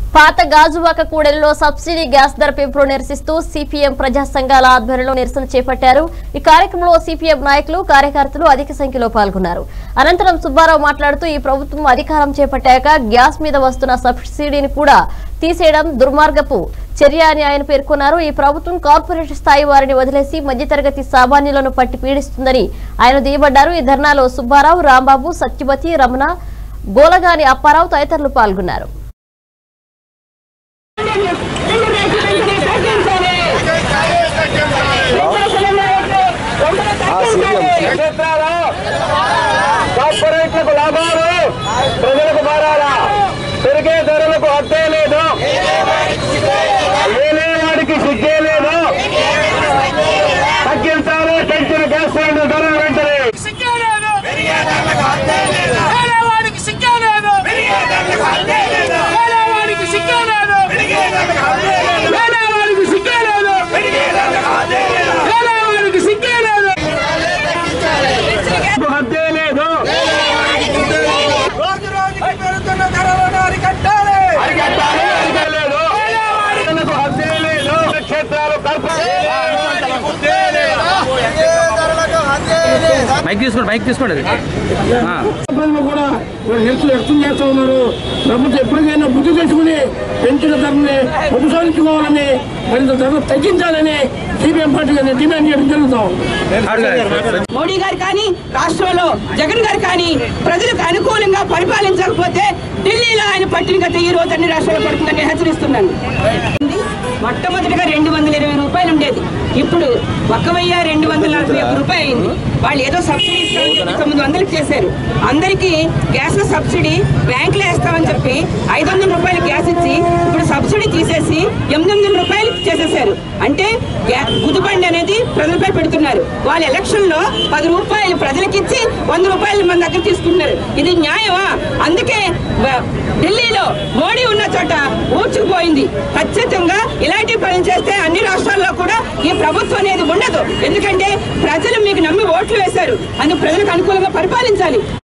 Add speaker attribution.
Speaker 1: పాత గాజువాక కూడలిలో subsidy gas ధర పెంపును నిరసిస్తూ సిపిఎం ప్రజా సంఘాల ఆధ్వర్యంలో నిరసన చేపట్టారు ఈ కార్యక్రమంలో సిపిఎం నాయకులు కార్యకర్తలు అధిక సంఖ్యలో పాల్గొన్నారు అనంతరం సుబ్బారావు మాట్లాడుతూ ఈ ప్రభుత్వం అధికారం చేపట్టాక గ్యాస్ మీద వస్తున్న సబ్సిడీని కూడా తీసేయడం దుర్మార్గపు చర్య అని ఆయన పేర్కొన్నారు ఈ ప్రభుత్వం కార్పొరేట్ స్థాయి వారిని వదిలేసి మధ్యతరగతి సామాన్యులను పట్టి పీడిస్తుందని ఆయన దియబడ్డారు ఈ ధర్నాలో సుబ్బారావు రాంబాబు సత్యవతి రమణ గోలగాని అప్పారావు తదితరులు పాల్గొన్నారు
Speaker 2: క్షేత్రాలు కార్పొరేట్లకు లాభాలు ప్రజలకు మారాలా పెరిగే ధరలకు అర్థం లేదు ఏలేవాడికి సిగ్గే లేదు తగ్గించాలి పెంచిన గ్యాస్ సిలిండర్ ధర వెంటనే
Speaker 3: సిగ్గలేదు పేదవాడికి సిగ్గలేదు పేదవాడికి సిగ్గలేదు పేదవాడికి సిగ్గలేదు పేదవాడికి సిగ్గలేదు
Speaker 2: హద్దే లేదు
Speaker 3: రోజు రోజుకి పెరుగుతున్న ధరలను అరికట్టాలి
Speaker 2: అరికట్టాలి, హద్దే లేదు ప్రజలకు హద్దే లేదు క్షేత్రాలు కార్పొరేట్
Speaker 4: మైక్ తీసుకోండి మైక్ తీసుకోండి అది ఆ.
Speaker 5: ప్రజలు కూడా వాళ్ళు నిరసన వ్యక్తం చేస్తూ ఉన్నారు ప్రభుత్వం ఎప్పటికైనా బుద్ధి తెచ్చుకుని పెంచిన ధరని ఉపసంహరించుకోవాలని మరింత ధర తగ్గించాలని సిపిఎం పార్టీగా నేను డిమాండ్ చేయడం జరుగుతాం
Speaker 4: ఆడుగా.
Speaker 6: మోడీ గారు కానీ రాష్ట్రంలో జగన్ గారు కానీ ప్రజలకు అనుకూలంగా పరిపాలించకపోతే ఢిల్లీలో ఆయన పట్టిన గత ఈ రోజు అన్ని రాష్ట్రాలు పడుతుందని నేను హెచ్చరిస్తున్నాను మొట్టమొదటిగా రెండు వందల ఇరవై రూపాయలు ఉండేది ఇప్పుడు ఒక వెయ్యి రెండు వందల నలభై ఒక్క రూపాయలు అయింది వాళ్ళు ఏదో సబ్సిడీ ఇస్తామని చెప్పి తొమ్మిది వందలకి చేశారు అందరికీ గ్యాస్ లో సబ్సిడీ బ్యాంకులో వేస్తామని చెప్పి ఐదు వందల రూపాయలు గ్యాస్ ఇచ్చి ఇప్పుడు సబ్సిడీ తీసేసి ఎనిమిది వందల రూపాయలు చేసేసారు అంటే గ్యా- గుదిబండి అనేది ప్రజలపై పెడుతున్నారు వాళ్ళ ఎలక్షన్ లో పది రూపాయలు ప్రజలకిచ్చి వంద రూపాయలు మన దగ్గర తీసుకుంటున్నారు ఇది న్యాయమా అందుకే బ- ఢిల్లీలో మోడీ ఉన్న చోట ఊడ్చుకుపోయింది ఖచ్చితంగా ఇలాంటి పనులు చేస్తే అన్ని రాష్ట్రాల్లో కూడా ఈ ప్రభుత్వం అనేది ఉండదు ఎందుకంటే ప్రజలు మీకు నమ్మి ఓట్లు వేశారు అందుకు ప్రజలకు అనుకూలంగా పరిపాలించాలి